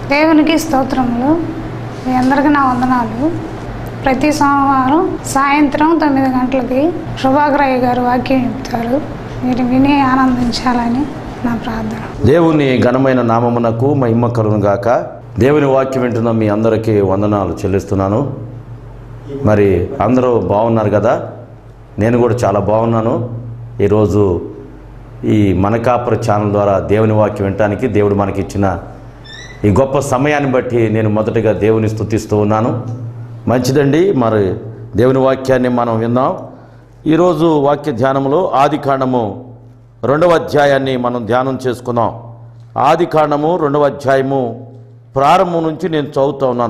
దేవునికి స్తోత్రములు మీ అందరికీ నా వందనాలు ప్రతి సోమవారం సాయంత్రం తొమ్మిది గంటలకి శుభాగ్రయ్య గారు వాక్యం చెప్తారు మీరు విని ఆనందించాలని నా ప్రార్థన దేవుని ఘనమైన నామమునకు మహిమ కలుగును గాక దేవుని వాక్యం వింటున్న మీ అందరికీ వందనాలు చెల్లిస్తున్నాను మరి అందరూ బాగున్నారు కదా నేను కూడా చాలా బాగున్నాను ఈరోజు ఈ మనకాపుర ఛానల్ ద్వారా దేవుని వాక్యం వినటానికి దేవుడు మనకి ఇచ్చిన ఈ గొప్ప సమయాన్ని బట్టి నేను మొదటగా దేవుని స్తుతిస్తూ ఉన్నాను మంచిదండి మరి దేవుని వాక్యాన్ని మనం విందాం ఈరోజు వాక్య ధ్యానంలో ఆది కాండము రెండవ అధ్యాయాన్ని మనం ధ్యానం చేసుకుందాం ఆది కాండము రెండవ అధ్యాయము ప్రారంభం నుంచి నేను చదువుతూ ఉన్నాను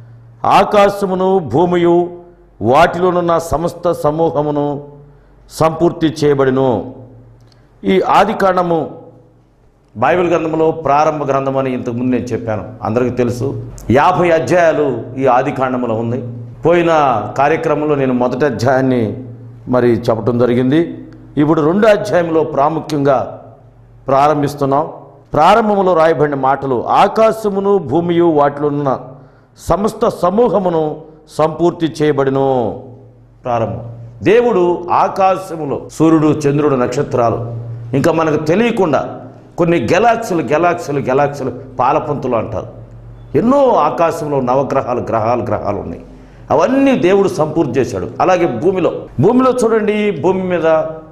ఆకాశమును భూమియు వాటిలోనున్న సమస్త సమూహమును సంపూర్తి చేయబడిను ఈ ఆది కాండము బైబిల్ గ్రంథంలో ప్రారంభ గ్రంథం అని ఇంతకుముందు నేను చెప్పాను అందరికీ తెలుసు యాభై అధ్యాయాలు ఈ ఆది కాండములో ఉంది పోయిన కార్యక్రమంలో నేను మొదటి అధ్యాయాన్ని మరి చెప్పడం జరిగింది ఇప్పుడు రెండు అధ్యాయంలో ప్రాముఖ్యంగా ప్రారంభిస్తున్నాం ప్రారంభంలో రాయబడిన మాటలు ఆకాశమును భూమియు వాటిలో ఉన్న సమస్త సమూహమును సంపూర్తి చేయబడిను ప్రారంభం దేవుడు ఆకాశములో సూర్యుడు చంద్రుడు నక్షత్రాలు ఇంకా మనకు తెలియకుండా కొన్ని గెలాక్సులు గెలాక్సులు గెలాక్సులు పాలపంతులు అంటారు ఎన్నో ఆకాశంలో నవగ్రహాలు గ్రహాలు గ్రహాలు ఉన్నాయి అవన్నీ దేవుడు సంపూర్తి చేశాడు అలాగే భూమిలో భూమిలో చూడండి భూమి మీద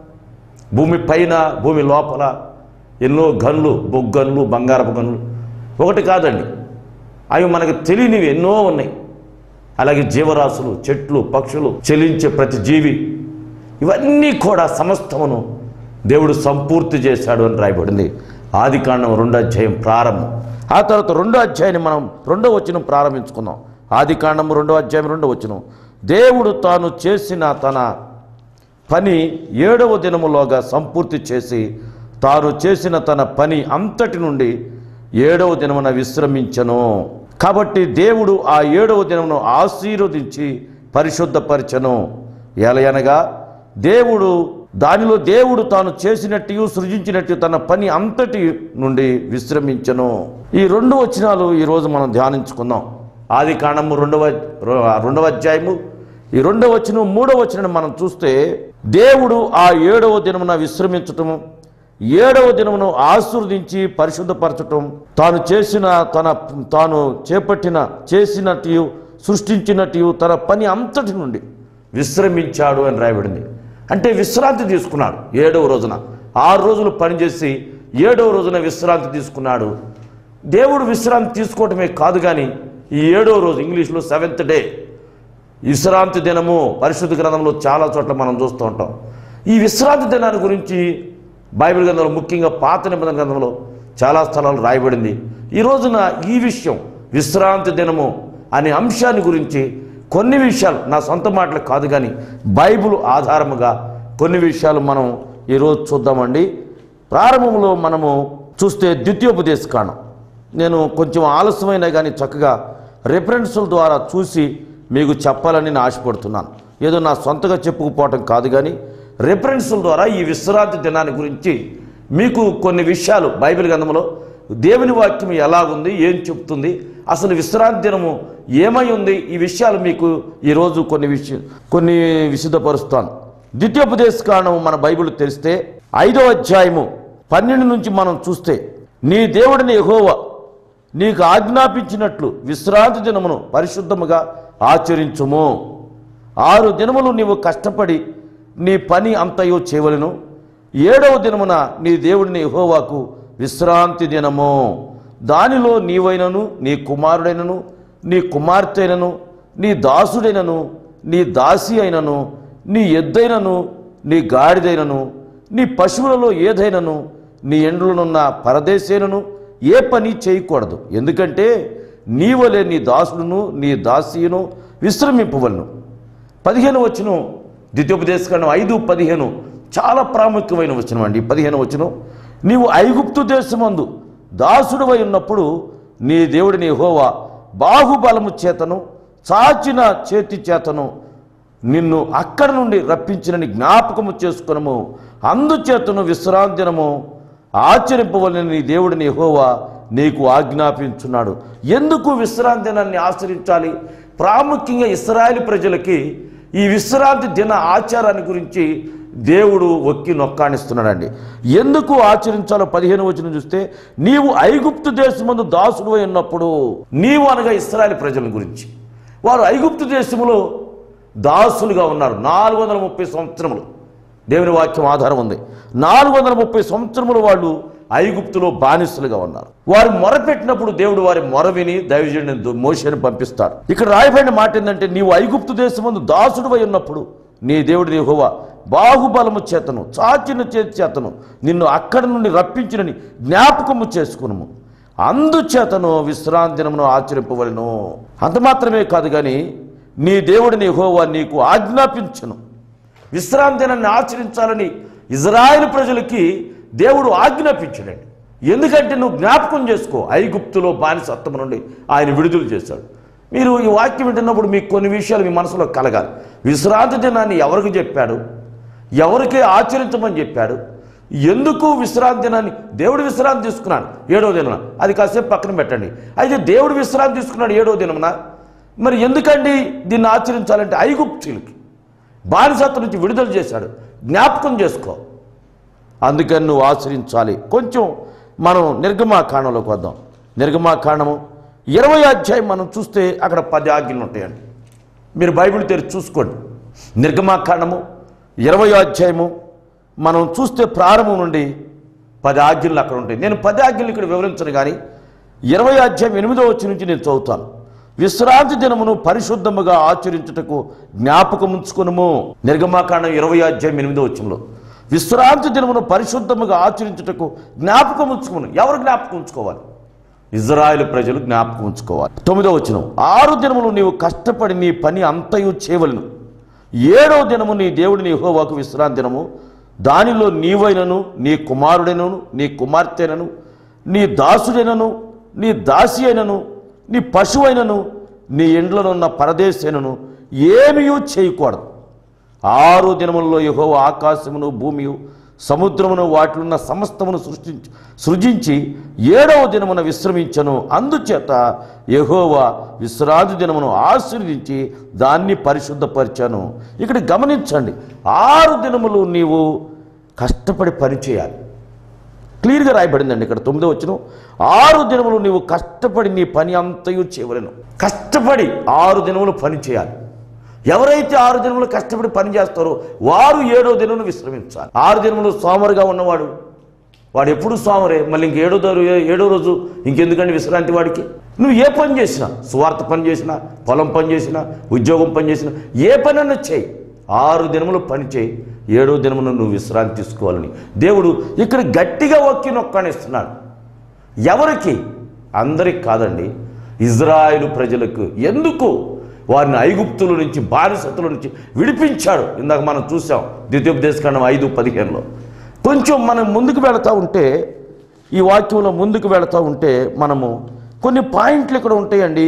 భూమి పైన భూమి లోపల ఎన్నో గన్లు బొగ్గన్లు బంగారపు గన్లు ఒకటి కాదండి అవి మనకు తెలియనివి ఎన్నో ఉన్నాయి అలాగే జీవరాశులు చెట్లు పక్షులు చెలించే ప్రతి జీవి ఇవన్నీ కూడా సమస్తమును దేవుడు సంపూర్తి చేశాడు అని రాయబడింది ఆది కాండం రెండో అధ్యాయం ప్రారంభం ఆ తర్వాత రెండో అధ్యాయాన్ని మనం రెండో వచనం ప్రారంభించుకుందాం ఆది కాండం రెండో అధ్యాయం రెండో వచనం దేవుడు తాను చేసిన తన పని ఏడవ దినములోగా సంపూర్తి చేసి తాను చేసిన తన పని అంతటి నుండి ఏడవ దినమున విశ్రమించను కాబట్టి దేవుడు ఆ ఏడవ దినమును ఆశీర్వదించి పరిశుద్ధపరచను ఎలయనగా దేవుడు దానిలో దేవుడు తాను చేసినట్టు సృజించినట్టు తన పని అంతటి నుండి విశ్రమించను ఈ రెండు వచనాలు ఈరోజు మనం ధ్యానించుకుందాం ఆది కాండము రెండవ రెండవ అధ్యాయము ఈ రెండవ వచనం మూడవ వచనం మనం చూస్తే దేవుడు ఆ ఏడవ దినమున విశ్రమించటము ఏడవ దినమును ఆశీర్వదించి పరిశుద్ధపరచటం తాను చేసిన తన తాను చేపట్టిన చేసినట్టు సృష్టించినట్టు తన పని అంతటి నుండి విశ్రమించాడు అని రాయబడింది అంటే విశ్రాంతి తీసుకున్నాడు ఏడవ రోజున ఆరు రోజులు పనిచేసి ఏడవ రోజున విశ్రాంతి తీసుకున్నాడు దేవుడు విశ్రాంతి తీసుకోవటమే కాదు కానీ ఈ ఏడవ రోజు ఇంగ్లీష్లో సెవెంత్ డే విశ్రాంతి దినము పరిశుద్ధ గ్రంథంలో చాలా చోట్ల మనం చూస్తూ ఉంటాం ఈ విశ్రాంతి దినాన్ని గురించి బైబిల్ గ్రంథంలో ముఖ్యంగా పాత నిబంధన గ్రంథంలో చాలా స్థలాలు రాయబడింది ఈ రోజున ఈ విషయం విశ్రాంతి దినము అనే అంశాన్ని గురించి కొన్ని విషయాలు నా సొంత మాటలు కాదు కానీ బైబిల్ ఆధారముగా కొన్ని విషయాలు మనం ఈరోజు చూద్దామండి ప్రారంభంలో మనము చూస్తే ద్వితీయోపదేశ కాండం నేను కొంచెం ఆలస్యమైనా కానీ చక్కగా రెఫరెన్సుల ద్వారా చూసి మీకు చెప్పాలని నేను ఆశపడుతున్నాను ఏదో నా సొంతగా చెప్పుకుపోవటం కాదు కానీ రెఫరెన్సుల ద్వారా ఈ విశ్రాంతి దినాన్ని గురించి మీకు కొన్ని విషయాలు బైబిల్ గ్రంథంలో దేవుని వాక్యం ఎలాగుంది ఏం చెప్తుంది అసలు విశ్రాంతి దినము ఏమై ఉంది ఈ విషయాలు మీకు ఈరోజు కొన్ని విషయం కొన్ని విశుద్ధపరుస్తాను ద్వితీయోపదేశ కారణం మన బైబిల్ తెలిస్తే ఐదో అధ్యాయము పన్నెండు నుంచి మనం చూస్తే నీ దేవుడిని యెహోవా నీకు ఆజ్ఞాపించినట్లు విశ్రాంతి దినమును పరిశుద్ధముగా ఆచరించుము ఆరు దినములు నీవు కష్టపడి నీ పని అంతయో చేయవలను ఏడవ దినమున నీ దేవుడిని యెహోవాకు విశ్రాంతి దినము దానిలో నీవైనను నీ కుమారుడైనను నీ కుమార్తెనను నీ దాసుడైనను నీ దాసి అయినను నీ ఎద్దైనను నీ గాడిదైనను నీ పశువులలో ఏదైనను నీ ఎండ్లనున్న పరదేశేనను ఏ పని చేయకూడదు ఎందుకంటే నీవలే నీ దాసుడును నీ దాసీను విశ్రమింపవలను పదిహేను వచనం ద్వితీయోపదేశకాండం ఐదు పదిహేను చాలా ప్రాముఖ్యమైన వచనం అండి ఈ పదిహేను వచనం నీవు ఐగుప్తు దేశమందు దాసుడువై ఉన్నప్పుడు నీ దేవుడిని హోవా బాహుబలము చేతను చాచిన చేతి చేతను నిన్ను అక్కడి నుండి రప్పించినని జ్ఞాపకము చేసుకునము అందుచేతను విశ్రాంతినము ఆచరింపవలని నీ దేవుడిని యెహోవా నీకు ఆజ్ఞాపించున్నాడు ఎందుకు విశ్రాంతి దినాన్ని ఆచరించాలి ప్రాముఖ్యంగా ఇస్రాయేల్ ప్రజలకి ఈ విశ్రాంతి దిన ఆచారాన్ని గురించి దేవుడు ఒక్కి నొక్కానిస్తున్నాడండి ఎందుకు ఆచరించాలో పదిహేను వచనం చూస్తే నీవు ఐగుప్తు దేశమందు దాసుడు ఉన్నప్పుడు నీవు అనగా ఇస్రాయేల్ ప్రజల గురించి వారు ఐగుప్తు దేశములో దాసులుగా ఉన్నారు నాలుగు వందల ముప్పై సంవత్సరములు దేవుని వాక్యం ఆధారం ఉంది నాలుగు వందల ముప్పై సంవత్సరములు వాళ్ళు ఐగుప్తులో బానిసలుగా ఉన్నారు వారు మొరపెట్టినప్పుడు దేవుడు వారి మొర విని దైవజనుని మోషని పంపిస్తాడు ఇక్కడ రాయబడిన మాట ఏంటంటే నీవు ఐగుప్తు దేశమందు దాసుడువై ఉన్నప్పుడు నీ దేవుడి యెహోవా బాహుబలము చేతను చాచిన చేతి చేతను నిన్ను అక్కడి నుండి రప్పించినని జ్ఞాపకము చేసుకును అందుచేతను విశ్రాంతి దినమును ఆచరింపవలను అంత మాత్రమే కాదు కానీ నీ దేవుడిని యెహోవా నీకు ఆజ్ఞాపించను విశ్రాంతి దినాన్ని ఆచరించాలని ఇజ్రాయెల్ ప్రజలకి దేవుడు ఆజ్ఞాపించాడండి ఎందుకంటే నువ్వు జ్ఞాపకం చేసుకో ఐగుప్తులో బానిసత్వం నుండి ఆయన విడుదల చేశాడు మీరు ఈ వాక్యం వింటున్నప్పుడు మీకు కొన్ని విషయాలు మీ మనసులో కలగాలి విశ్రాంతి దినాన్ని ఎవరికి చెప్పాడు ఎవరికి ఆచరించమని చెప్పాడు ఎందుకు విశ్రాంతి దినాన్ని దేవుడు విశ్రాంతి తీసుకున్నాడు ఏడో దినమున అది కాసేపు పక్కన పెట్టండి అయితే దేవుడు విశ్రాంతి తీసుకున్నాడు ఏడో దినమున మరి ఎందుకండి దీన్ని ఆచరించాలంటే ఐగుప్తులకి బానిసత్వం నుంచి విడుదల చేశాడు జ్ఞాపకం చేసుకో అందుకని నువ్వు ఆచరించాలి కొంచెం మనం నిర్గమాకాండంలోకి వద్దాం నిర్గమాకాండము ఇరవై అధ్యాయం మనం చూస్తే అక్కడ పది ఆజ్ఞలు ఉంటాయండి మీరు బైబిల్ తెరిచి చూసుకోండి నిర్గమాకాండము ఇరవై అధ్యాయము మనం చూస్తే ప్రారంభం నుండి పది ఆజ్ఞలు అక్కడ ఉంటాయి నేను పది ఆజ్ఞలు ఇక్కడ వివరించను కానీ ఇరవై అధ్యాయం ఎనిమిదో వచ్చి నుంచి నేను చదువుతాను విశ్రాంతి దినమును పరిశుద్ధముగా ఆచరించుటకు జ్ఞాపకం ఉంచుకునుము నిర్గమాకాండం ఇరవై అధ్యాయం ఎనిమిదో వచ్చంలో విశ్రాంతి దినమును పరిశుద్ధముగా ఆచరించుటకు జ్ఞాపకం ఉంచుకును ఎవరు జ్ఞాపకం ఉంచుకోవాలి ఇజ్రాయేల్ ప్రజలు జ్ఞాపకం ఉంచుకోవాలి తొమ్మిదో వచనం ఆరు దినములు నీవు కష్టపడి నీ పని అంతయు చేయవలను ఏడవ దినము నీ దేవుడిని యెహోవాకు విశ్రాంతి దినము దానిలో నీవైనను నీ కుమారుడైనను నీ కుమార్తెనను నీ దాసుడైనను నీ దాసి అయినను నీ పశువైనను నీ ఇండ్లనున్న పరదేశైనను ఏమీ చేయకూడదు ఆరు దినములలో యహో ఆకాశమును భూమియు సముద్రమును వాటిలున్న సమస్తమును సృష్టించి సృజించి ఏడవ దినమున విశ్రమించను అందుచేత యెహోవా విశ్రాంతి దినమును ఆశీర్వదించి దాన్ని పరిశుద్ధపరిచాను ఇక్కడ గమనించండి ఆరు దినములు నీవు కష్టపడి పనిచేయాలి క్లియర్గా రాయబడిందండి ఇక్కడ తొమ్మిదో వచ్చిన ఆరు దినములు నీవు కష్టపడి నీ పని అంతయు చేయవలను కష్టపడి ఆరు దినములు పని చేయాలి ఎవరైతే ఆరు దినములు కష్టపడి పని చేస్తారో వారు ఏడో దినమును విశ్రమించాలి ఆరు దినములు సోమరుగా ఉన్నవాడు వాడు ఎప్పుడు సోమరే మళ్ళీ ఇంక ఏడో దరు ఏడో రోజు ఇంకెందుకండి విశ్రాంతి వాడికి నువ్వు ఏ పని చేసినా సువార్త పని చేసినా పొలం పని చేసినా ఉద్యోగం పని చేసినా ఏ పనన్నా చేయి ఆరు దినములు పని చేయి ఏడో దినమును నువ్వు విశ్రాంతి తీసుకోవాలని దేవుడు ఇక్కడ గట్టిగా ఒక్కి నొక్కానిస్తున్నాడు ఎవరికి అందరికి కాదండి ఇజ్రాయేలు ప్రజలకు ఎందుకు వారిని ఐగుప్తుల నుంచి బానిసతుల నుంచి విడిపించాడు ఇందాక మనం చూసాం ద్వితీయోపదేశకాండం ఐదు పదిహేనులో కొంచెం మనం ముందుకు వెళతా ఉంటే ఈ వాక్యంలో ముందుకు వెళతా ఉంటే మనము కొన్ని పాయింట్లు ఇక్కడ ఉంటాయండి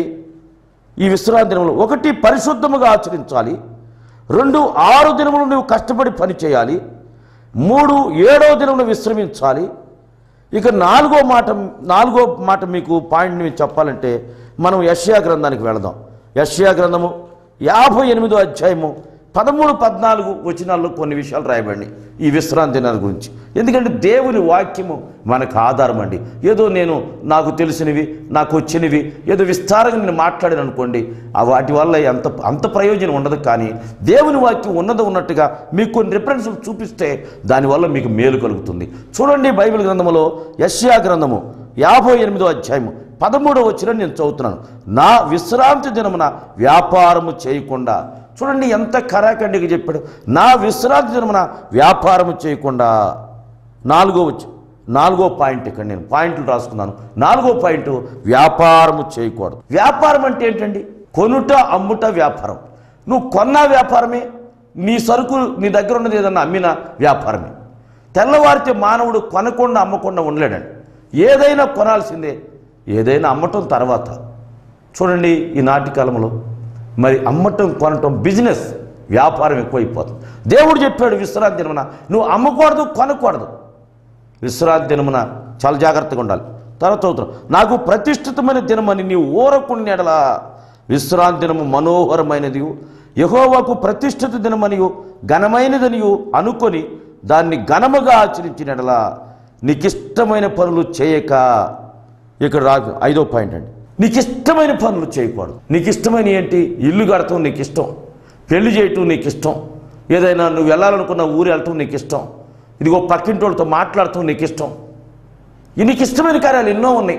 ఈ విశ్రాంతి దినములు ఒకటి పరిశుద్ధముగా ఆచరించాలి రెండు ఆరు దినములు నువ్వు కష్టపడి పని చేయాలి మూడు ఏడవ దినమును విశ్రమించాలి ఇక నాలుగో మాట నాలుగో మాట మీకు పాయింట్ మీకు చెప్పాలంటే మనం యష్యా గ్రంథానికి వెళదాం యష్యా గ్రంథము యాభై ఎనిమిదో అధ్యాయము పదమూడు పద్నాలుగు వచనాల్లో కొన్ని విషయాలు రాయబడి ఈ విశ్రాంతి దినాల గురించి ఎందుకంటే దేవుని వాక్యము మనకు ఆధారం అండి ఏదో నేను నాకు తెలిసినవి నాకు వచ్చినవి ఏదో విస్తారంగా నేను మాట్లాడాను అనుకోండి ఆ వాటి వల్ల ఎంత అంత ప్రయోజనం ఉండదు కానీ దేవుని వాక్యం ఉన్నది ఉన్నట్టుగా మీకు కొన్ని రిఫరెన్స్లు చూపిస్తే దానివల్ల మీకు మేలు కలుగుతుంది చూడండి బైబిల్ గ్రంథములో యష్యా గ్రంథము యాభై ఎనిమిదో అధ్యాయము పదమూడవ వచ్చిన నేను చదువుతున్నాను నా విశ్రాంతి దినమున వ్యాపారము చేయకుండా చూడండి ఎంత కరాఖండిగా చెప్పాడు నా విశ్రాంతి దినమున వ్యాపారము చేయకుండా నాలుగో వచ్చి నాలుగో పాయింట్ ఇక్కడ నేను పాయింట్లు రాసుకున్నాను నాలుగో పాయింట్ వ్యాపారము చేయకూడదు వ్యాపారం అంటే ఏంటండి కొనుట అమ్ముట వ్యాపారం నువ్వు కొన్న వ్యాపారమే నీ సరుకు నీ దగ్గర ఉన్నది ఏదన్నా అమ్మిన వ్యాపారమే తెల్లవారితే మానవుడు కొనకుండా అమ్మకుండా ఉండలేడండి ఏదైనా కొనాల్సిందే ఏదైనా అమ్మటం తర్వాత చూడండి ఈ నాటి కాలంలో మరి అమ్మటం కొనటం బిజినెస్ వ్యాపారం ఎక్కువైపోతుంది దేవుడు చెప్పాడు విశ్రాంతి దినమున నువ్వు అమ్మకూడదు కొనకూడదు విశ్రాంతి దినమున చాలా జాగ్రత్తగా ఉండాలి తర్వాత చదువుతున్నాం నాకు ప్రతిష్ఠితమైన దినమని నీవు ఊరకుని ఎడలా విశ్రాంతి దినము మనోహరమైనది యహోవాకు ప్రతిష్ఠిత దినమనియు ఘనమైనదనియు అనుకొని దాన్ని ఘనముగా ఆచరించిన ఎడలా నీకు ఇష్టమైన పనులు చేయక ఇక్కడ రాదు ఐదో పాయింట్ అండి నీకు ఇష్టమైన పనులు చేయకూడదు నీకు ఇష్టమైన ఏంటి ఇల్లు కడతాం నీకు ఇష్టం పెళ్లి చేయటం నీకు ఇష్టం ఏదైనా నువ్వు వెళ్ళాలనుకున్న ఊరు వెళ్ళటం నీకు ఇష్టం ఇదిగో పక్కింటి వాళ్ళతో మాట్లాడటం నీకు ఇష్టం ఈ నీకు ఇష్టమైన కార్యాలు ఎన్నో ఉన్నాయి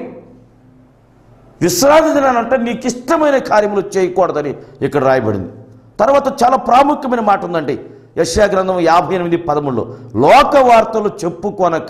విశ్రాంతి దినానంటే నీకు ఇష్టమైన కార్యములు చేయకూడదని ఇక్కడ రాయబడింది తర్వాత చాలా ప్రాముఖ్యమైన మాట ఉందండి యశ్యా గ్రంథం యాభై ఎనిమిది పదమూడులో లోక వార్తలు చెప్పుకొనక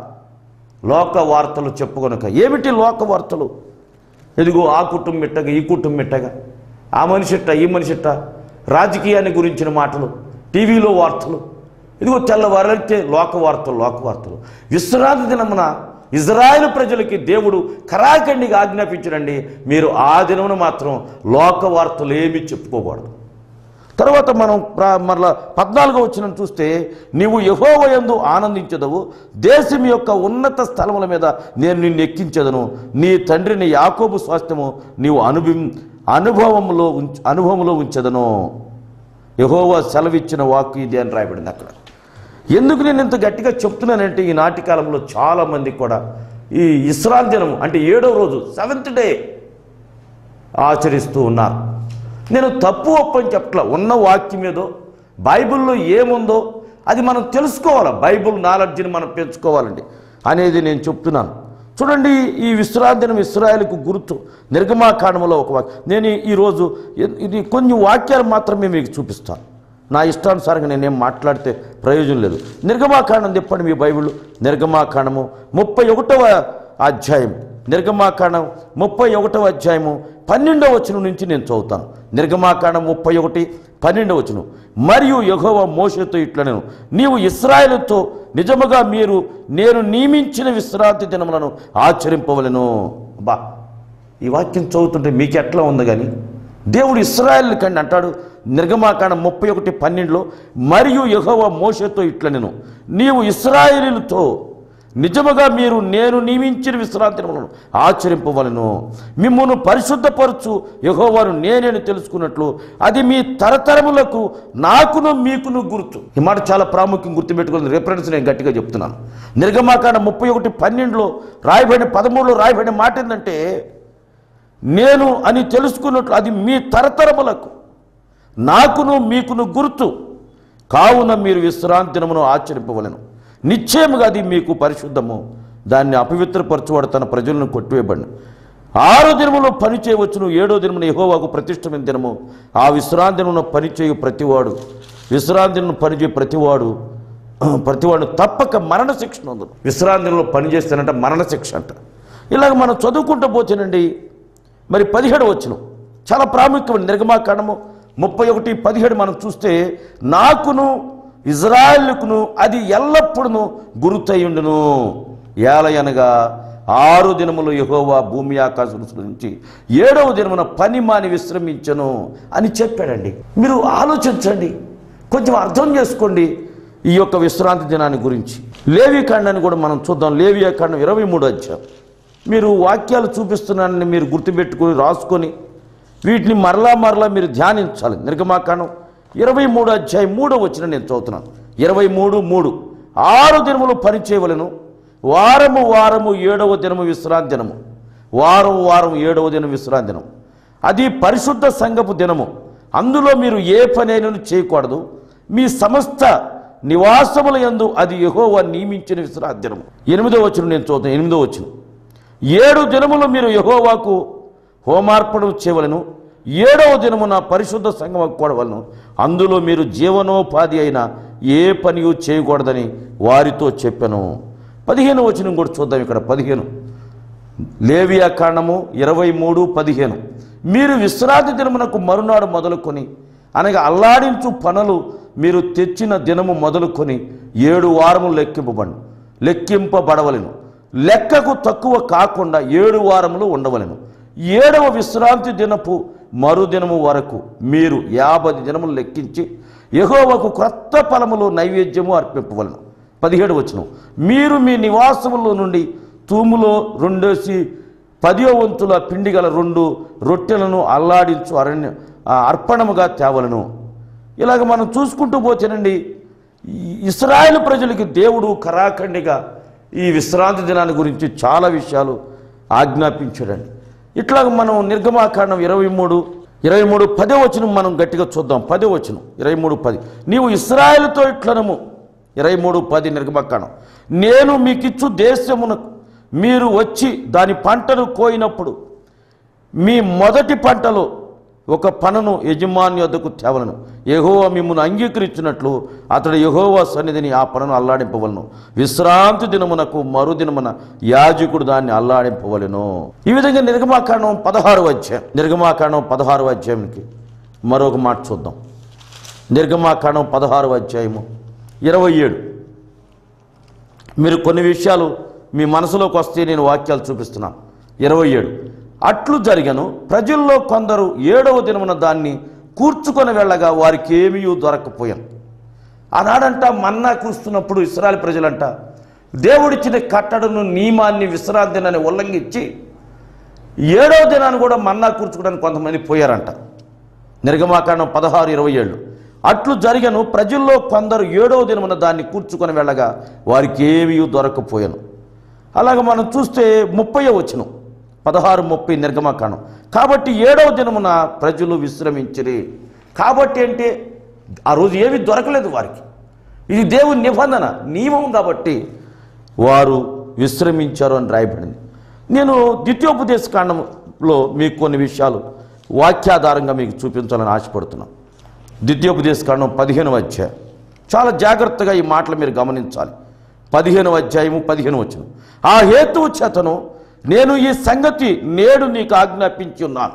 లోక వార్తలు చెప్పుకొనక ఏమిటి లోక వార్తలు ఇదిగో ఆ కుటుంబం ఇట్టగా ఈ కుటుంబం ఇట్టగా ఆ మనిషి ఇట్ట ఈ మనిషి ఇట్ట రాజకీయాన్ని గురించిన మాటలు టీవీలో వార్తలు ఇదిగో తెల్లవారైతే లోక వార్తలు లోక వార్తలు విశ్రాంతి దినమున ఇజ్రాయెల్ ప్రజలకి దేవుడు కరాఖండిగా ఆజ్ఞాపించడండి మీరు ఆ దినమున మాత్రం లోక వార్తలు ఏమీ చెప్పుకోకూడదు తర్వాత మనం ప్రా- మరలా పద్నాలుగో వచ్చిన చూస్తే నీవు యహోవయందు ఆనందించదవు దేశం యొక్క ఉన్నత స్థలముల మీద నేను నిన్ను ఎక్కించదను నీ తండ్రిని యాకోబు స్వాస్థ్యము నీవు అనుభవం అనుభవంలో ఉంచ అనుభవంలో ఉంచదను యహోవా సెలవిచ్చిన వాక్కు ఇది అని రాయబడింది అక్కడ ఎందుకు నేను ఇంత గట్టిగా చెప్తున్నానంటే ఈ నాటి కాలంలో చాలామంది కూడా ఈ ఇస్రాల్ దినం అంటే ఏడో రోజు సెవెంత్ డే ఆచరిస్తూ ఉన్నారు నేను తప్పు ఒప్పని చెప్పట్లా ఉన్న వాక్యం ఏదో బైబిల్లో ఏముందో అది మనం తెలుసుకోవాలి బైబిల్ నాలెడ్జ్ని మనం పెంచుకోవాలండి అనేది నేను చెప్తున్నాను చూడండి ఈ విశ్రాంతిని ఇస్రాయల్కు గుర్తు నిర్గమాకాండములో ఒక వాక్యం నేను ఈ- ఈరోజు ఇ- ఇది కొన్ని వాక్యాలు మాత్రమే మీకు చూపిస్తాను నా ఇష్టానుసారంగా నేనేం మాట్లాడితే ప్రయోజనం లేదు నిర్గమాకాండం చెప్పండి మీ బైబిల్ నిర్గమాకాండము ముప్పై ఒకటవ అధ్యాయం నిర్గమాకాండం ముప్పై ఒకటవ అధ్యాయము పన్నెండవ వచనం నుంచి నేను చదువుతాను నిర్గమాకాండం ముప్పై ఒకటి పన్నెండవ వచనం మరియు యెహోవ మోషతో ఇట్లనెను నీవు ఇస్రాయేలుతో నిజముగా మీరు నేను నియమించిన విశ్రాంతి దినములను ఆచరింపవలను బా ఈ వాక్యం చదువుతుంటే మీకు ఎట్లా ఉంది కానీ దేవుడు ఇస్రాయల్ కండి అంటాడు నిర్గమాకాండం ముప్పై ఒకటి పన్నెండులో మరియు యెహోవా మోషతో ఇట్ల నేను నీవు ఇస్రాయేలీలతో నిజముగా మీరు నేను నియమించిన విశ్రాంతి దినములను ఆచరింపవలను మిమ్మల్ని పరిశుద్ధపరచు యెహోవాను నేనేను తెలుసుకున్నట్లు అది మీ తరతరములకు నాకును మీకును గుర్తు ఈ మాట చాలా ప్రాముఖ్యం గుర్తుపెట్టుకుని రిఫరెన్స్ నేను గట్టిగా చెప్తున్నాను నిర్గమాకాండం ముప్పై ఒకటి పన్నెండులో రాయబడిన పదమూడులో రాయబడిన మాట ఏంటంటే నేను అని తెలుసుకున్నట్లు అది మీ తరతరములకు నాకును మీకును గుర్తు కావున మీరు విశ్రాంతి దినమును ఆచరింపవలను నిశ్చయముగా అది మీకు పరిశుద్ధము దాన్ని అపవిత్రపరచువాడు తన ప్రజలను కొట్టివేయబడిన ఆరో దినములో పని చేయవచ్చును ఏడో దినమున యెహోవాకు ప్రతిష్టమైన దినము ఆ విశ్రాంతి దినమున పని చేయు ప్రతివాడు విశ్రాంతి దినమున పని చేయు ప్రతివాడు ప్రతివాడు తప్పక మరణ శిక్ష నొందును విశ్రాంతి దినంలో పని చేస్తానంట మరణ శిక్ష అంట ఇలాగ మనం చదువుకుంటూ పోతేనండి మరి పదిహేడు వచ్చిన చాలా ప్రాముఖ్యమైన నిర్గమాకాండము ముప్పై ఒకటి పదిహేడు మనం చూస్తే నాకును ఇజ్రాయెల్కును అది ఎల్లప్పుడూ గురుతయుండును ఏలయనగా ఆరు దినములు యెహోవా భూమి ఆకాశం నుంచి ఏడవ దినమున పని మాని విశ్రమించను అని చెప్పాడండి మీరు ఆలోచించండి కొంచెం అర్థం చేసుకోండి ఈ యొక్క విశ్రాంతి దినాన్ని గురించి లేవి కాండాన్ని కూడా మనం చూద్దాం లేవియా కాండం ఇరవై మూడు అధ్యాయం మీరు వాక్యాలు చూపిస్తున్నానని మీరు గుర్తుపెట్టుకొని రాసుకొని వీటిని మరలా మరలా మీరు ధ్యానించాలి నిర్గమాకాండం ఇరవై మూడు అధ్యాయం మూడో వచ్చిన నేను చదువుతున్నాను ఇరవై మూడు మూడు ఆరు దినములు పని చేయవలను వారము వారము ఏడవ దినము విశ్రాంతి దినము వారం వారం ఏడవ దినం విశ్రాంతి దినం అది పరిశుద్ధ సంఘపు దినము అందులో మీరు ఏ పనైనను చేయకూడదు మీ సమస్త నివాసముల యందు అది యెహోవా నియమించిన విశ్రాంతి దినము ఎనిమిదో వచ్చిన నేను చూద్దాం ఎనిమిదో వచ్చిన ఏడు దినములు మీరు యహోవాకు హోమార్పణ చేయవలను ఏడవ దినమున పరిశుద్ధ సంగమ కూడవలను అందులో మీరు జీవనోపాధి అయిన ఏ పనియు చేయకూడదని వారితో చెప్పాను పదిహేను వచనం కూడా చూద్దాం ఇక్కడ పదిహేను లేవియా కాండము ఇరవై మూడు పదిహేను మీరు విశ్రాంతి దినమునకు మరునాడు మొదలుకొని అనగా అల్లాడించు పనులు మీరు తెచ్చిన దినము మొదలుకొని ఏడు వారములు లెక్కింపబడి లెక్కింపబడవలెను లెక్కకు తక్కువ కాకుండా ఏడు వారములు ఉండవలెను ఏడవ విశ్రాంతి దినపు మరుదినము వరకు మీరు యాభై దినములు లెక్కించి యెహోవాకు క్రొత్త ఫలములు నైవేద్యము అర్పింపవలను పదిహేడు వచనం మీరు మీ నివాసములో నుండి తూములో రెండేసి పదియో వంతుల పిండి గల రెండు రొట్టెలను అల్లాడించు అరణ్య ఆ అర్పణముగా తేవలను ఇలాగ మనం చూసుకుంటూ పోతేనండి ఈ ఇస్రాయేల్ ప్రజలకి దేవుడు కరాఖండిగా ఈ విశ్రాంతి దినాన్ని గురించి చాలా విషయాలు ఆజ్ఞాపించాడండి ఇట్లాగ మనం నిర్గమాకాండం ఇరవై మూడు ఇరవై మూడు పదే వచనం మనం గట్టిగా చూద్దాం పదే వచనం ఇరవై మూడు పది నీవు ఇస్రాయేల్తో ఇట్లనము ఇరవై మూడు పది నిర్గమాకాండం నేను మీకిచ్చు దేశమునకు మీరు వచ్చి దాని పంటను కోయినప్పుడు మీ మొదటి పంటలో ఒక పనను యజమాని వద్దకు తేవలను యెహోవా మిమ్మల్ని అంగీకరించినట్లు అతడు యెహోవా సన్నిధిని ఆ పనను అల్లాడింపవలను విశ్రాంతి దినమునకు మరుదినమున యాజకుడు దాన్ని అల్లాడింపవలెను ఈ విధంగా నిర్గమాకాండం పదహారు అధ్యాయం నిర్గమాకాండం పదహారు అధ్యాయానికి మరొక మాట చూద్దాం నిర్గమాకాండం పదహారు అధ్యాయము ఇరవై ఏడు మీరు కొన్ని విషయాలు మీ మనసులోకి వస్తే నేను వాక్యాలు చూపిస్తున్నాను ఇరవై ఏడు అట్లు జరిగను ప్రజల్లో కొందరు ఏడవ దినమున దాన్ని కూర్చుకొని వెళ్ళగా వారికి ఏమీ దొరకపోయాను ఆనాడంట మన్నా కూస్తున్నప్పుడు ఇస్రాయల్ ప్రజలంట దేవుడిచ్చిన కట్టడను నియమాన్ని విశ్రాంతిని ఉల్లంఘించి ఏడవ దినాన్ని కూడా మన్నా కూర్చుకోవడానికి కొంతమంది పోయారంట నిర్గమాకాండం పదహారు ఇరవై ఏళ్ళు అట్లు జరిగను ప్రజల్లో కొందరు ఏడవ దినమున దాన్ని కూర్చుకొని వెళ్ళగా వారికి ఏమీ దొరకపోయాను అలాగ మనం చూస్తే ముప్పై వచ్చును పదహారు ముప్పై నిర్గమకాండం కాబట్టి ఏడవ దినమున ప్రజలు విశ్రమించిరి కాబట్టి అంటే ఆ రోజు ఏమీ దొరకలేదు వారికి ఇది దేవుని నిబంధన నియమం కాబట్టి వారు విశ్రమించారు అని రాయబడింది నేను ద్వితీయోపదేశ కాండంలో మీకు కొన్ని విషయాలు వాక్యాధారంగా మీకు చూపించాలని ఆశపడుతున్నాను ద్వితీయోపదేశ కాండం పదిహేను అధ్యాయం చాలా జాగ్రత్తగా ఈ మాటలు మీరు గమనించాలి పదిహేను అధ్యాయము పదిహేను వచ్చిన ఆ హేతువు చేతను నేను ఈ సంగతి నేడు నీకు ఆజ్ఞాపించి ఉన్నాను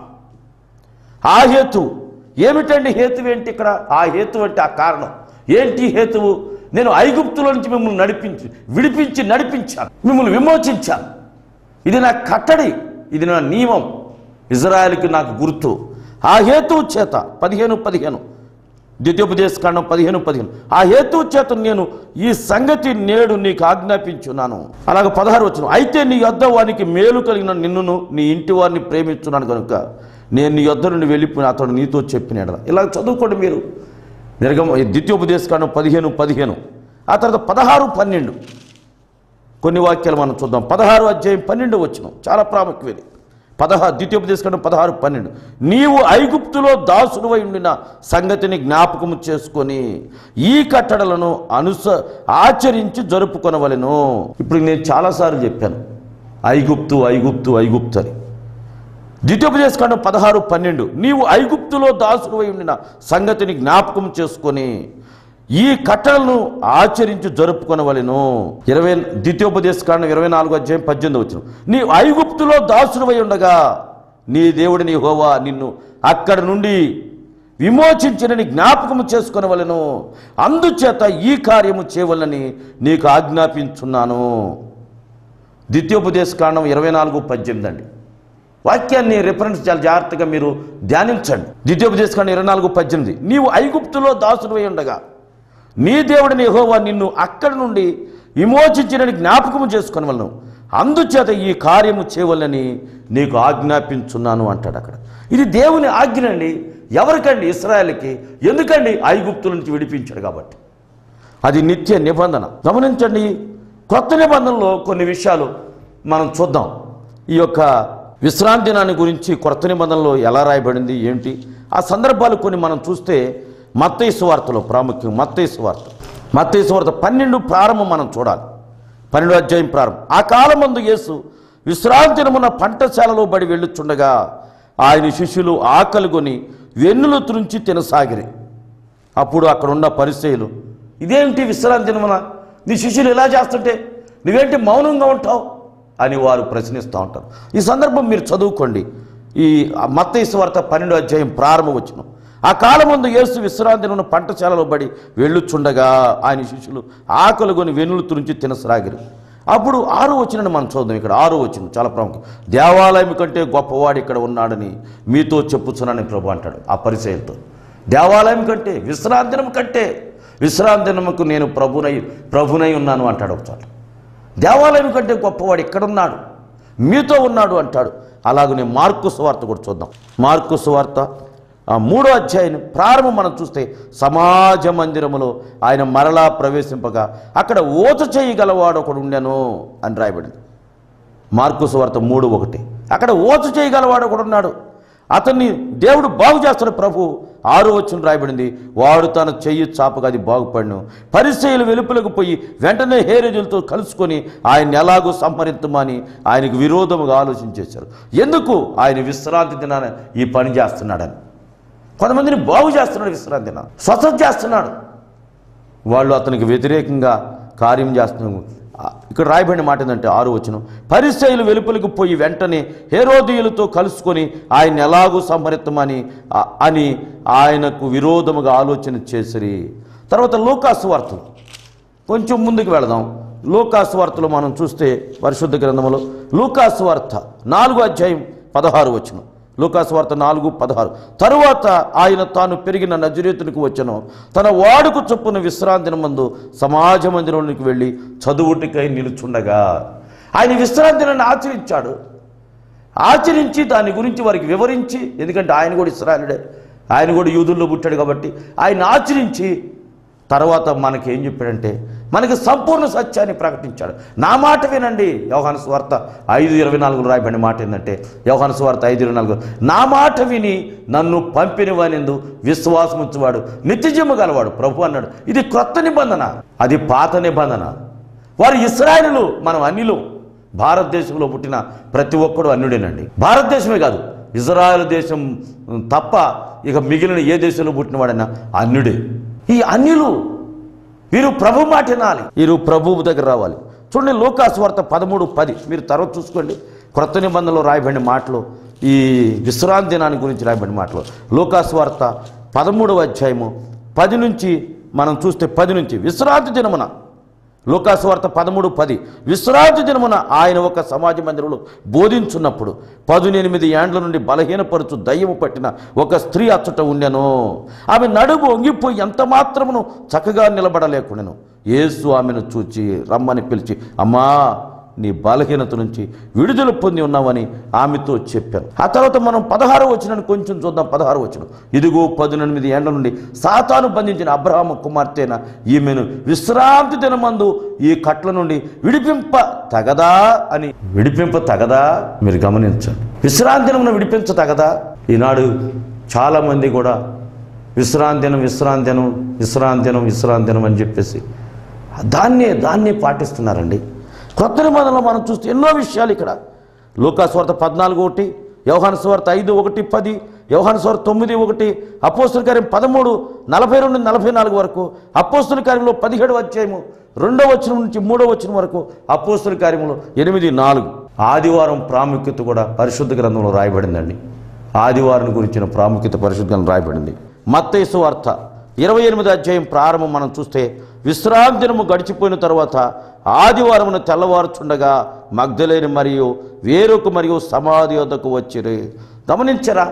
ఆ హేతువు ఏమిటండి హేతువు ఏంటి ఇక్కడ ఆ హేతువు అంటే ఆ కారణం ఏంటి హేతువు నేను ఐగుప్తులో నుంచి మిమ్మల్ని నడిపించి విడిపించి నడిపించాను మిమ్మల్ని విమోచించాను ఇది నా కట్టడి ఇది నా నియమం ఇజ్రాయెల్కి నాకు గుర్తు ఆ హేతువు చేత పదిహేను పదిహేను ద్వితీయోపదేశకాండం పదిహేను పదిహేను ఆ హేతువు చేత నేను ఈ సంగతి నేడు నీకు ఆజ్ఞాపించున్నాను అలాగ పదహారు వచ్చిన అయితే నీ యొద్ద వానికి మేలు కలిగిన నిన్నును నీ ఇంటి వారిని ప్రేమించున్నాను కనుక నేను నీ యొద్ద నుండి వెళ్ళిపోయిన అతడు నీతో చెప్పినాడు ఇలా చదువుకోండి మీరు నిర్గమ ద్వితీయోపదేశకాండం పదిహేను పదిహేను ఆ తర్వాత పదహారు పన్నెండు కొన్ని వాక్యాలు మనం చూద్దాం పదహారు అధ్యాయం పన్నెండు వచ్చిన చాలా ప్రాముఖ్యమైనది పదహారు ద్వితీయోపదేశం పదహారు పన్నెండు నీవు ఐగుప్తులో దాసుడువై ఉండిన సంగతిని జ్ఞాపకము చేసుకొని ఈ కట్టడలను అనుస ఆచరించి జరుపుకొనవలెను ఇప్పుడు నేను చాలాసార్లు చెప్పాను ఐగుప్తు ఐగుప్తు ఐగుప్తు అని ద్వితీయోపదేశకాండం పదహారు పన్నెండు నీవు ఐగుప్తులో దాసుడువై ఉండిన సంగతిని జ్ఞాపకం చేసుకొని ఈ కట్టడలను ఆచరించి జరుపుకొనవలెను ఇరవై ద్వితీయోపదేశకాండం ఇరవై నాలుగు అధ్యాయం పద్దెనిమిది వచ్చిన నీ ఐగుప్తులో దాసుడువై ఉండగా నీ దేవుడిని హోవా నిన్ను అక్కడి నుండి విమోచించినని జ్ఞాపకము చేసుకొనవలెను అందుచేత ఈ కార్యము చేయవలనని నీకు ఆజ్ఞాపించున్నాను ద్వితీయోపదేశకాండం ఇరవై నాలుగు పద్దెనిమిది అండి వాక్యాన్ని రిఫరెన్స్ చాలా జాగ్రత్తగా మీరు ధ్యానించండి ద్వితీయోపదేశకాండం ఇరవై నాలుగు పద్దెనిమిది నీవు ఐగుప్తులో దాసుడువై ఉండగా నీ దేవుడిని యెహోవా నిన్ను అక్కడి నుండి విమోచించినని జ్ఞాపకము చేసుకుని వలను అందుచేత ఈ కార్యము చేయవలని నీకు ఆజ్ఞాపించున్నాను అంటాడు అక్కడ ఇది దేవుని ఆజ్ఞ అండి ఎవరికండి ఇస్రాయల్కి ఎందుకండి ఐగుప్తుల నుంచి విడిపించాడు కాబట్టి అది నిత్య నిబంధన గమనించండి కొత్త నిబంధనలో కొన్ని విషయాలు మనం చూద్దాం ఈ యొక్క విశ్రాంతి దినాన్ని గురించి కొత్త నిబంధనలో ఎలా రాయబడింది ఏంటి ఆ సందర్భాలు కొన్ని మనం చూస్తే మత్తయి సువార్తలో ప్రాముఖ్యం మత్తయి సువార్త మత్తయి సువార్త పన్నెండు ప్రారంభం మనం చూడాలి పన్నెండు అధ్యాయం ప్రారంభం ఆ కాలమందు యేసు విశ్రాంతి దినమున పంటశాలలో బడి వెళ్ళుచుండగా ఆయన శిష్యులు ఆకలిగొని వెన్నులు త్రుంచి తినసాగిరి అప్పుడు అక్కడ ఉన్న పరిచయులు ఇదేంటి విశ్రాంతి దినమున నీ శిష్యులు ఇలా చేస్తుంటే నువ్వేంటి మౌనంగా ఉంటావు అని వారు ప్రశ్నిస్తూ ఉంటారు ఈ సందర్భం మీరు చదువుకోండి ఈ మత్తయి వార్త పన్నెండు అధ్యాయం ప్రారంభం వచ్చిన ఆ కాలం ముందు యేసు విశ్రాంతి దినమున పంటశాలలో బడి వెళ్ళుచుండగా ఆయన శిష్యులు ఆకలిగొని వెన్నులు తురించి తినసాగిరి అప్పుడు ఆరు వచ్చినని మనం చూద్దాం ఇక్కడ ఆరు వచ్చింది చాలా ప్రాముఖ్యం దేవాలయం కంటే గొప్పవాడు ఇక్కడ ఉన్నాడని మీతో చెప్పుచున్నానని ప్రభు అంటాడు ఆ పరిచయంతో దేవాలయం కంటే విశ్రాంతినం కంటే విశ్రాంతినముకు నేను ప్రభునై ప్రభునై ఉన్నాను అంటాడు ఒకసారి దేవాలయం కంటే గొప్పవాడు ఇక్కడున్నాడు మీతో ఉన్నాడు అంటాడు అలాగనే మార్కు సువార్త కూడా చూద్దాం మార్కు సువార్త ఆ మూడో అధ్యాయం ప్రారంభం మనం చూస్తే సమాజ మందిరములో ఆయన మరలా ప్రవేశింపగా అక్కడ ఓత చేయగలవాడు ఒకడు ఉండెను అని రాయబడింది మార్కు సువార్త మూడు ఒకటి అక్కడ ఓచు చేయగలవాడు ఒకడు ఉన్నాడు అతన్ని దేవుడు బాగు చేస్తాడు ప్రభు ఆరు వచ్చిన రాయబడింది వాడు తన చెయ్యి చాపగా అది బాగుపడిను పరిచయలు వెలుపులకు పోయి వెంటనే హేరేజులతో కలుసుకొని ఆయన ఎలాగో సంహరించమని ఆయనకు విరోధముగా ఆలోచించేశారు ఎందుకు ఆయన విశ్రాంతి దినాన ఈ పని చేస్తున్నాడని కొంతమందిని బాగు చేస్తున్నాడు విశ్రాంతి దినాన స్వస్థత చేస్తున్నాడు వాళ్ళు అతనికి వ్యతిరేకంగా కార్యం చేస్తున్నారు ఆ, ఇక్కడ రాయబడిన మాట ఏంటంటే ఆరు వచ్చిన పరిచయలు వెలుపలికి పోయి వెంటనే హేరోదీయులతో కలుసుకొని ఆయన ఎలాగూ సంహరిత్తమని ఆ, అని ఆయనకు విరోధముగా ఆలోచన చేసిరి తర్వాత లోకాసు వార్తలు కొంచెం ముందుకు వెళదాం లూకాసు వార్తలు మనం చూస్తే పరిశుద్ధ గ్రంథములో లూకాసు వార్త నాలుగు అధ్యాయం పదహారు వచ్చిన లూకాసు వార్త నాలుగు పదహారు తరువాత ఆయన తాను పెరిగిన నజరేతునికి వచ్చను తన వాడుకు చొప్పున విశ్రాంతిన మందు సమాజ మందిరంలోనికి వెళ్ళి చదువుటికై నిలుచుండగా ఆయన విశ్రాంతిని ఆచరించాడు ఆచరించి దాని గురించి వారికి వివరించి ఎందుకంటే ఆయన కూడా ఇస్రాయలుడే ఆయన కూడా యూదుల్లో పుట్టాడు కాబట్టి ఆయన ఆచరించి తర్వాత మనకి ఏం చెప్పాడంటే మనకి సంపూర్ణ సత్యాన్ని ప్రకటించాడు నా మాట వినండి యోహాను స్వార్త ఐదు ఇరవై నాలుగులో రాయబడిన మాట ఏంటంటే యోహాను స్వార్త ఐదు ఇరవై నాలుగు నా మాట విని నన్ను పంపిన వానిందు విశ్వాసం ఉంచువాడు నిత్యజీమ గలవాడు ప్రభు అన్నాడు ఇది క్రొత్త నిబంధన అది పాత నిబంధన వారు ఇస్రాయలు మనం అన్నిలు భారతదేశంలో పుట్టిన ప్రతి ఒక్కడు అన్యుడేనండి భారతదేశమే కాదు ఇజ్రాయెల్ దేశం తప్ప ఇక మిగిలిన ఏ దేశంలో పుట్టినవాడైనా అన్యుడే ఈ అన్యులు వీరు ప్రభు మాట వినాలి వీరు ప్రభువు దగ్గర రావాలి చూడండి లోకాసు వార్త పదమూడు పది మీరు తర్వాత చూసుకోండి క్రొత్త నిబంధనలో రాయబడిన మాటలు ఈ విశ్రాంతి దినాన్ని గురించి రాయబడిన మాటలు లోకాసు వార్త పదమూడవ అధ్యాయము పది నుంచి మనం చూస్తే పది నుంచి విశ్రాంతి దినమున లోకాసు వార్త పదమూడు పది విశ్రాంతి దినమున ఆయన ఒక సమాజ మందిరంలో బోధించున్నప్పుడు పదునెనిమిది ఏండ్ల నుండి బలహీనపరుచు దయ్యము పట్టిన ఒక స్త్రీ అచ్చట ఉండెను ఆమె నడుము వంగిపోయి ఎంత మాత్రమును చక్కగా నిలబడలేకుండాను యేసు ఆమెను చూచి రమ్మని పిలిచి అమ్మా నీ బలహీనత నుంచి విడుదల పొంది ఉన్నావని ఆమెతో చెప్పాను ఆ తర్వాత మనం పదహారు వచ్చిన కొంచెం చూద్దాం పదహారు వచ్చిన ఇదిగో పదునెనిమిది ఏండ్ల నుండి సాతాను బంధించిన అబ్రహాము కుమార్తెన ఈమెను విశ్రాంతి దినమందు ఈ కట్ల నుండి విడిపింప తగదా అని విడిపింప తగదా మీరు గమనించండి విశ్రాంతి దినమున విడిపించ తగదా ఈనాడు చాలామంది కూడా విశ్రాంతినం విశ్రాంతినం విశ్రాంతినం విశ్రాంతినం అని చెప్పేసి దాన్నే దాన్నే పాటిస్తున్నారండి కొత్త నిబంధనలో మనం చూస్తే ఎన్నో విషయాలు ఇక్కడ లోకాస్వార్త పద్నాలుగు ఒకటి యోహాను స్వార్త ఐదు ఒకటి పది యోహాను స్వార్త తొమ్మిది ఒకటి అపోస్తుల కార్యం పదమూడు నలభై రెండు నలభై నాలుగు వరకు అపోస్తుల కార్యంలో పదిహేడు అధ్యాయము రెండో వచనం నుంచి మూడో వచనం వరకు అపోస్తుల కార్యంలో ఎనిమిది నాలుగు ఆదివారం ప్రాముఖ్యత కూడా పరిశుద్ధ గ్రంథంలో రాయబడిందండి ఆదివారం గురించిన ప్రాముఖ్యత పరిశుద్ధ గ్రంథంలో రాయబడింది మత్తైసు వార్త ఇరవై ఎనిమిది అధ్యాయం ప్రారంభం మనం చూస్తే విశ్రాంతి దినము గడిచిపోయిన తర్వాత ఆదివారమున తెల్లవారుచుండగా మగ్ధలేని మరియు వేరొక మరియు సమాధి వద్దకు వచ్చిరి గమనించరా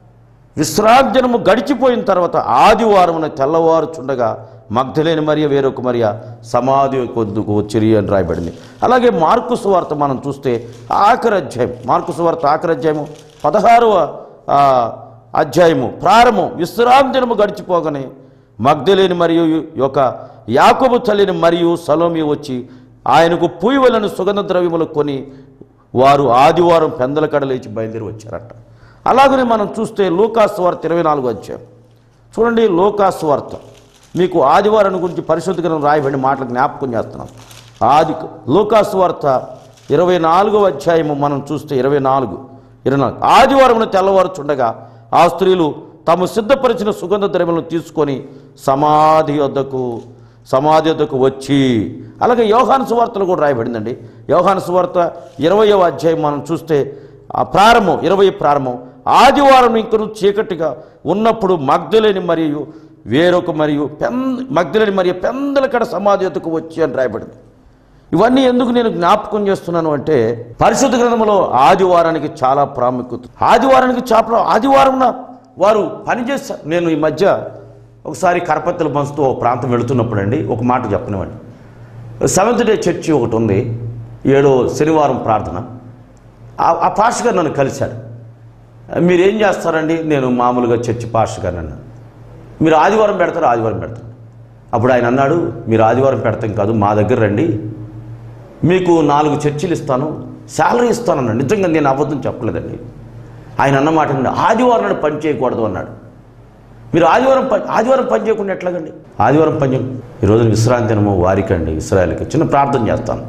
విశ్రాంతి దినము గడిచిపోయిన తర్వాత ఆదివారమున తెల్లవారుచుండగా మగ్ధలేని మరియ వేరొక మరియ సమాధి కొద్దుకు వచ్చిరి అని రాయబడింది అలాగే మార్కు సువార్త మనం చూస్తే ఆఖరి అధ్యాయం మార్కు సువార్త ఆఖరి అధ్యాయము పదహారవ ఆ, అధ్యాయము ప్రారంభం విశ్రాంతి దినము గడిచిపోగానే మగ్ధలేని మరియు యొక్క యాకోబు తల్లిని మరియు సలోమి వచ్చి ఆయనకు పూయవలను సుగంధ ద్రవ్యములు కొని వారు ఆదివారం పెందల కడ లేచి బయలుదేరి వచ్చారట అలాగనే మనం చూస్తే లోకాసు వార్త ఇరవై నాలుగు అధ్యాయం చూడండి లోకాసు వార్త మీకు ఆదివారం గురించి పరిశుద్ధ గ్రంథం రాయబడిన మాటలు జ్ఞాపకం చేస్తున్నాం ఆది లోకాసు వార్త ఇరవై నాలుగవ అధ్యాయము మనం చూస్తే ఇరవై నాలుగు ఇరవై నాలుగు ఆదివారమున తెల్లవారుచుండగా ఆ స్త్రీలు తాము సిద్ధపరిచిన సుగంధ ద్రవ్యములను తీసుకొని సమాధి వద్దకు సమాధి వద్దకు వచ్చి అలాగే యోహాను సువార్తలు కూడా రాయబడిందండి యోహాను సువార్త ఇరవయవ అధ్యాయం మనం చూస్తే ఆ ప్రారంభం ఇరవై ప్రారంభం ఆదివారం ఇంకను చీకటిగా ఉన్నప్పుడు మగ్ధులేని మరియు వేరొక మరియు పెంద మగ్ధులేని మరియు పెందల కడ సమాధి వద్దకు వచ్చి అని రాయబడింది ఇవన్నీ ఎందుకు నేను జ్ఞాపకం చేస్తున్నాను అంటే పరిశుద్ధ గ్రంథంలో ఆదివారానికి చాలా ప్రాముఖ్యత ఆదివారానికి చాలా ఆదివారంన వారు పనిచేస్తారు నేను ఈ మధ్య ఒకసారి కరపత్తుల పంచుతూ ఒక ప్రాంతం వెళుతున్నప్పుడు అండి ఒక మాట చెప్పనివ్వండి సెవెంత్ డే చర్చి ఒకటి ఉంది ఏడో శనివారం ప్రార్థన ఆ- ఆ పాస్టర్ గారు నన్ను కలిశాడు మీరు ఏం చేస్తారండి నేను మామూలుగా చర్చి పాస్టర్ గారిని అన్నాను మీరు ఆదివారం పెడతారు ఆదివారం పెడతారు అప్పుడు ఆయన అన్నాడు మీరు ఆదివారం పెడతాం కాదు మా దగ్గర రండి మీకు నాలుగు చర్చిలు ఇస్తాను శాలరీ ఇస్తానన్నాడు నిజంగా నేను అబద్ధం చెప్పలేదండి ఆయన అన్నమాట ఏంటంటే, ఆదివారం నాడు పని చేయకూడదు అన్నాడు మీరు ఆదివారం పని ఆదివారం పని చేయకుండా ఎట్లాగండి ఆదివారం పని చేయకుండా ఈరోజు విశ్రాంతి దినము వారికండి ఇస్రాయల్కి చిన్న ప్రార్థన చేస్తాను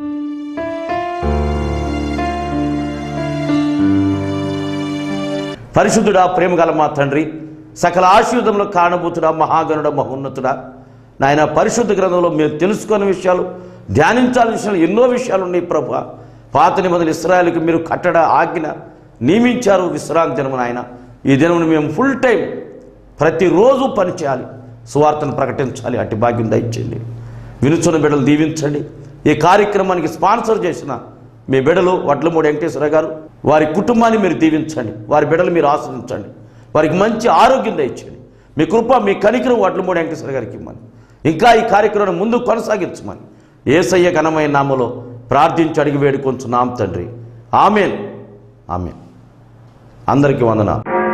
పరిశుద్ధుడా ప్రేమగల మా తండ్రి సకల ఆశీర్వదంలో కారణభూతుడా మహాగణుడ మహోన్నతుడా నాయన పరిశుద్ధ గ్రంథంలో మేము తెలుసుకున్న విషయాలు ధ్యానించాలని విషయాలు ఎన్నో విషయాలు ఉన్నాయి ప్రభు పాత నిబంధనలు ఇస్రాయల్కి మీరు కట్టడ ఆజ్ఞ నియమించారు విశ్రాంతి దినము నాయన ఈ దినమును మేము ఫుల్ టైం ప్రతిరోజు పనిచేయాలి సువార్తను ప్రకటించాలి అట్టి భాగ్యం దయచేయండి వినుచున్న బిడ్డలు దీవించండి ఈ కార్యక్రమానికి స్పాన్సర్ చేసిన మీ బిడ్డలు వడ్లమూడి వెంకటేశ్వర గారు వారి కుటుంబాన్ని మీరు దీవించండి వారి బిడ్డలు మీరు ఆశ్రయించండి వారికి మంచి ఆరోగ్యం దయచేయండి మీ కృప మీ కనికరం వడ్లమూడి వెంకటేశ్వర గారికి ఇవ్వమని ఇంకా ఈ కార్యక్రమాన్ని ముందు కొనసాగించమని ఏసయ్య ఘనమైన నామలో ప్రార్థించి అడిగి వేడుకొంచున్నాం తండ్రి ఆమెన్ ఆమెన్ అందరికీ వందనాలు